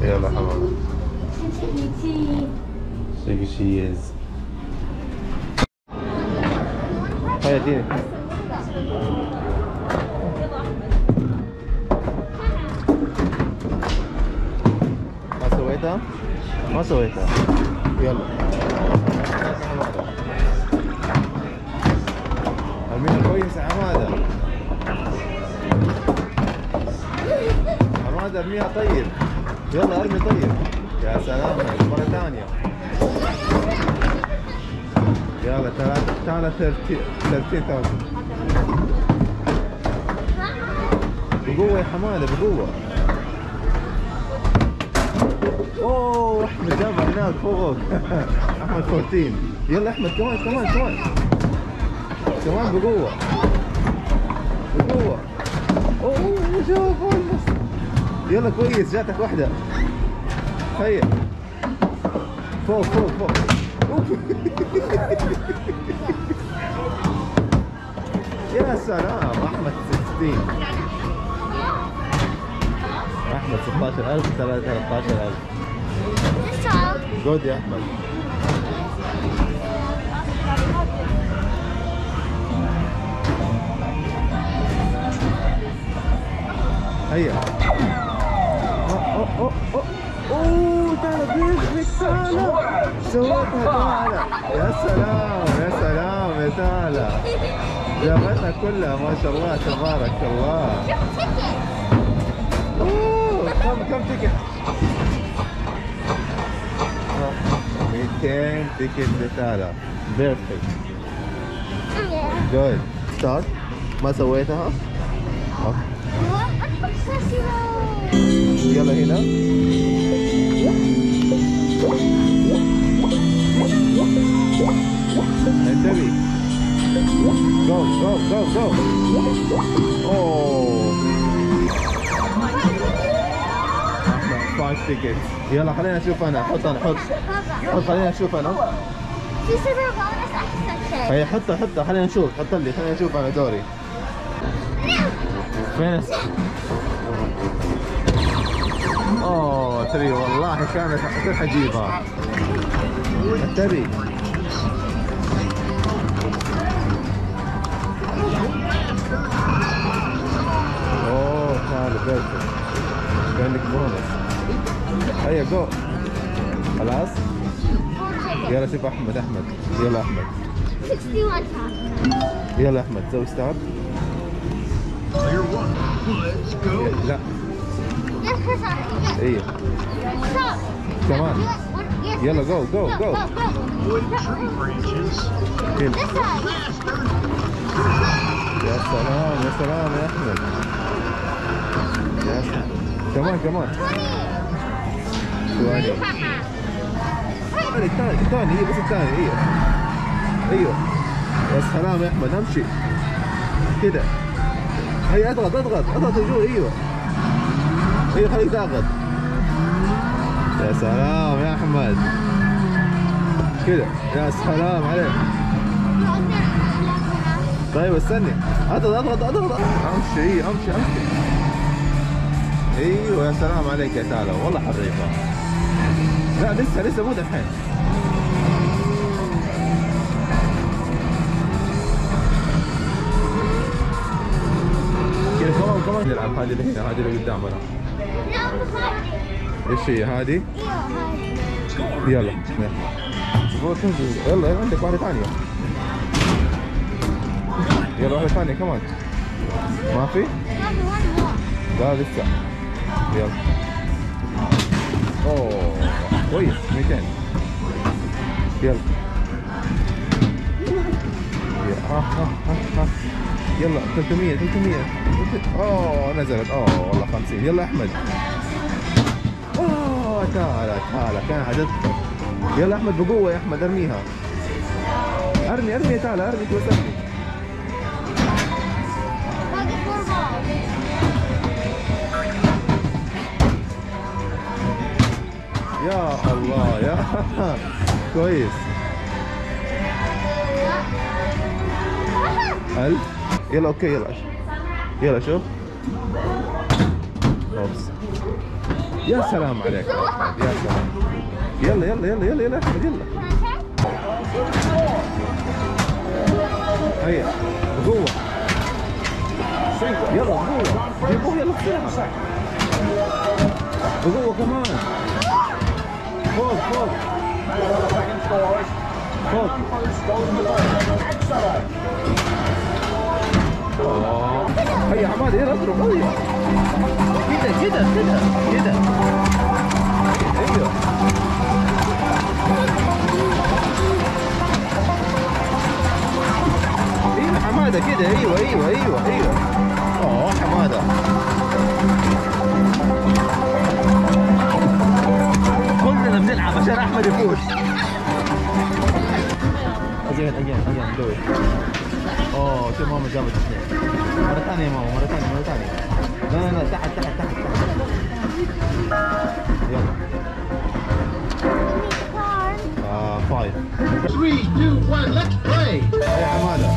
يلا حمامة Think she is هيا اديني ما سويتها؟ ما سويتها يلا أمينة كويس يا حمادة حمادة ارميها طيب يلا ارمي طيب يا سلام مرة ثانية يلا تعال تعال 13000 بقوة يا حمادة بقوة اوه احمد جابها هناك فوق احمد 14 يلا احمد كمان كمان كمان كمان بقوة بقوة اوه شوف والله. يلا كويس جاتك واحدة هيا فوق فوق فوق أوف. يا سلام احمد 60 احمد 16000 13000 جود يا احمد هيا اوه اوه اوه اوه تعال بيسمك تعال سويتها تعال يا سلام يا سلام يا تعال جابتها كلها ما شاء الله تبارك الله اوه كم كم تيكت 200 تيكت لتالا بيرفكت جود ستارت ما سويتها؟ أوكي. يلا هنا انتبه جو جو جو جو اوه احمد 5 تيكت يلا خلينا نشوف انا حط انا حط حط خلينا نشوف انا في سوبر بونس احسن شيء هي حطها حطها خلينا نشوف حط لي خلينا نشوف انا دوري فين الس- اوه تري والله كانت كنت حجيبها انتبه اوه تعال بيرفكت عندك بونس هيا جو خلاص يلا شوف احمد احمد يلا احمد 61 times. يلا احمد سوي ستارت Player one, let's go. لا Yes, Chris, I- ايه Stop. كمان Yes, one- yes, يلا yes. جو جو Go, جو go, go. Wood tree branches. يلا. This side. يا سلام يا سلام يا احمد يا سلام كمان كمان 20. ثواني الثاني الثاني الثاني هي بس الثاني ايوه ايوه يا سلام يا احمد امشي كده هي اضغط اضغط اضغط الجو ايوه ايوه خليك تضغط يا سلام يا احمد كده يا سلام عليك طيب استني اضغط اضغط اضغط امشي ايوه امشي امشي ايوه يا سلام عليك يا تالا والله حريفه لا لسه لسه مو دحين كذا كمان كمان نلعب هذه اللي هنا هذه اللي قدامنا ايش هي هذه؟ يلا يلا يلا يلا عندك واحدة ثانية يلا واحدة ثانية كمان ما في؟ لا لسه يلا اوه كويس 200 يلا يا- ها ها ها ها يلا 300 300 اوه نزلت اوه والله 50 يلا احمد اوه تعال تعال كان حدثت يلا احمد بقوه يا احمد ارميها ارمي ارمي تعال ارمي بس ارمي يا الله يا كويس ألف يلا اوكي يلا يلا شوف اوبس يا سلام عليك يا أحمد يا سلام يلا يلا يلا يلا يلا أحمد يلا هيا بقوة يلا بقوة جيبوه يلا بسرعة بقوة كمان فوق فوق فوق آه. هيا حماد يلا اضرب هيا كده كده كده كده ايوه ايوه حماده كده ايوه ايوه ايوه ايوه اوه حماده كلنا بنلعب عشان احمد يفوز اجين اجين اجين دوي اوه شوف ماما جابت اثنين مرة ثانية يا ماما مرة ثانية مرة ثانية لا لا لا تحت تحت تحت تحت يلا آه فايف Three, two, one, let's play. يا حمادة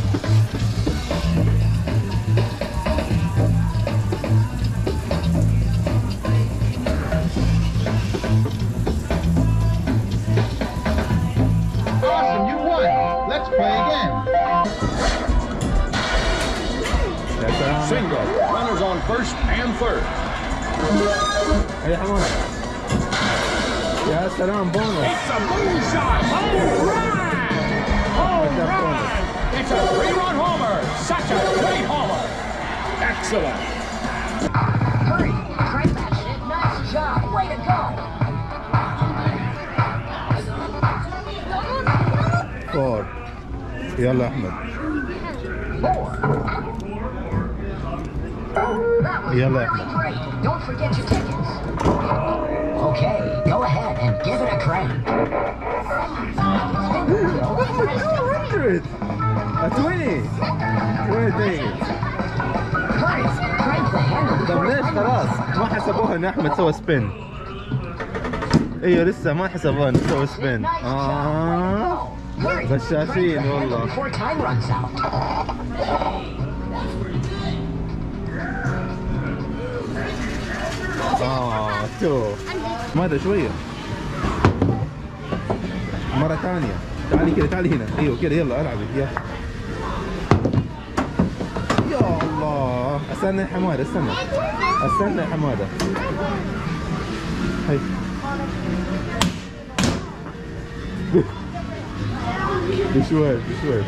Awesome, you won. Let's play again. يا سلام Single. Runners on first and third. يا حمادة يا سلام بونص It's a moonshot. Home run. Home That's run. It's a three-run homer. Such a great homer. Excellent. Hurry! Crank that shit! Nice job! Way to go! فور يلا يا احمد Four. That was يلا يا really احمد great. Don't forget your tickets. Okay, go ahead and give it a crank. احمد 200 a 20 20 things Hurry! Crank the handle. طب ليش خلاص ما حسبوها ان احمد سوى سبين ايوه لسه ما حسبوها انه سوى سبين Nice job. Way اه to go. Hurry! غشاشين crank the handle والله. Before time runs out. اه شوف ماذا شوية مرة ثانية تعالي كذا تعالي هنا ايوه كذا يلا العبي يا يا الله استنى يا حمادة استنى استنى يا حمادة هي بشوي بشوي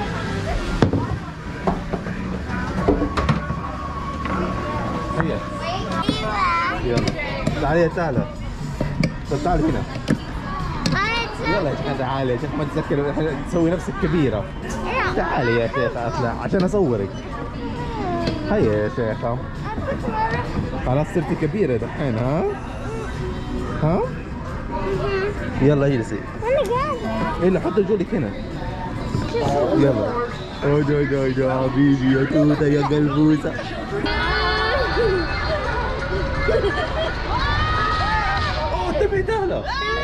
هيا يلا تعالي يا سهلة طب تعالي هنا يلا يا شيخ تعالي يا شيخ ما تسكر تسوي نفسك كبيرة تعالي يا شيخ اطلع عشان اصورك هيا يا شيخة خلاص صرتي كبيرة دحين ها ها يلا اجلسي يلا حط رجولك هنا يلا اوجا اوجا اوجا حبيبي يا توته يا قلبوسة اوه تبي تهلا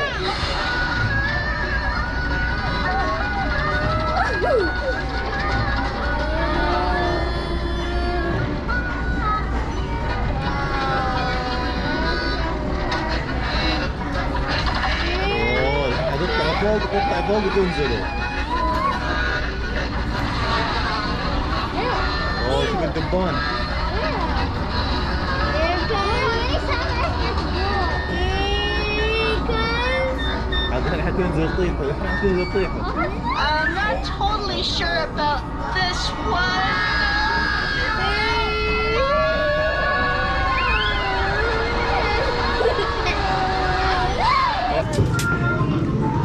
اوه هتطلع فوق تطلع فوق وتنزلوا اوه شوف الدبان هذول حتنزل يطيحوا الحين حتنزل يطيحوا I'm not totally sure about this one.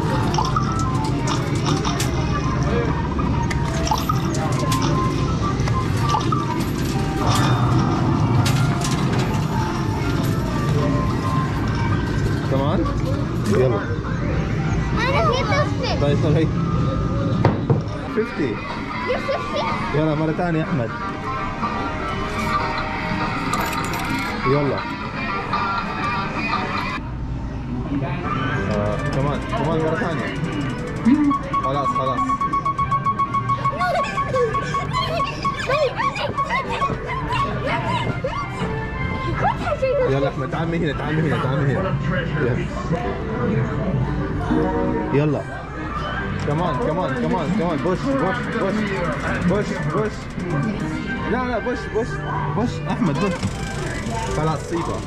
كمان يلا طيب طيب هي 50 يلا مرة ثانية أحمد يلا آه كمان كمان مرة ثانية خلاص خلاص يلا احمد تعال من هنا تعال من هنا تعال من هنا يلا. يلا كمان كمان كمان كمان بوش بوش بوش بوش بوش لا لا بوش بوش بوش احمد بوش خلاص سيبه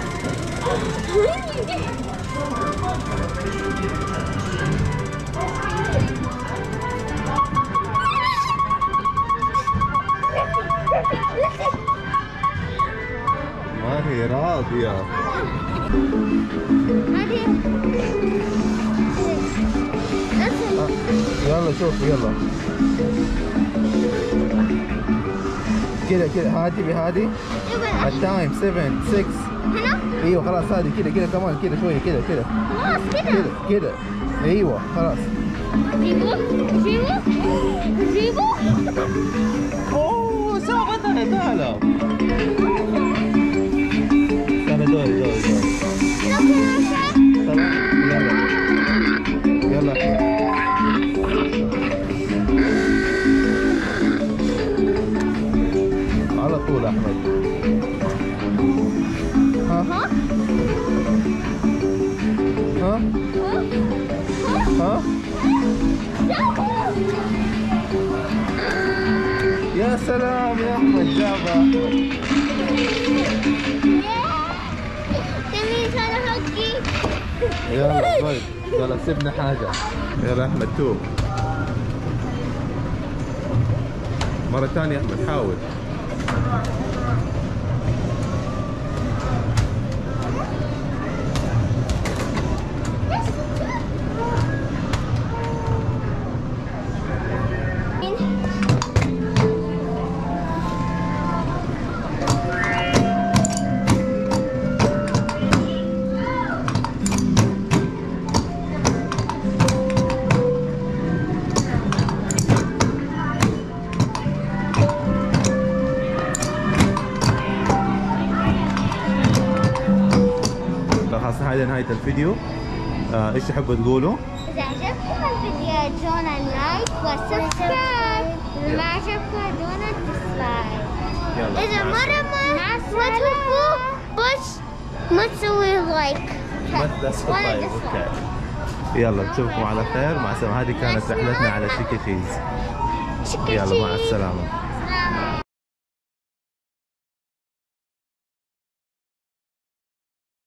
ما هي راضية هذه آه، يلا شوف يلا كذا كذا هادي بهادي التايم 7 6 هنا ايوه خلاص هادي كذا كذا كمان كذا شويه كذا كذا خلاص كده كذا كذا ايوه خلاص جيبوا جيبوا جيبوا اوه صعب انا تعال استنى دوري دوري دوري تمام يلا يلا على طول احمد ها ها ها ها يا سلام يا احمد جابها تميز على حقي يلا طيب يلا سيبنا حاجة يلا أحمد توب مرة ثانية أحمد حاول لو خلاص هذه نهاية الفيديو آه، ايش تحبوا تقولوا؟ إذا عجبكم الفيديو دونا لايك وسبسكرايب ما عجبكم دونا ديسلايك يلا إذا مع مرة ما ما تحبوا بس ما تسوي لايك السلامة. بس ولا طيب dislike. اوكي يلا نشوفكم على خير مع السلامة هذه كانت رحلتنا على شيكي تشيز شكرا يلا مع السلامة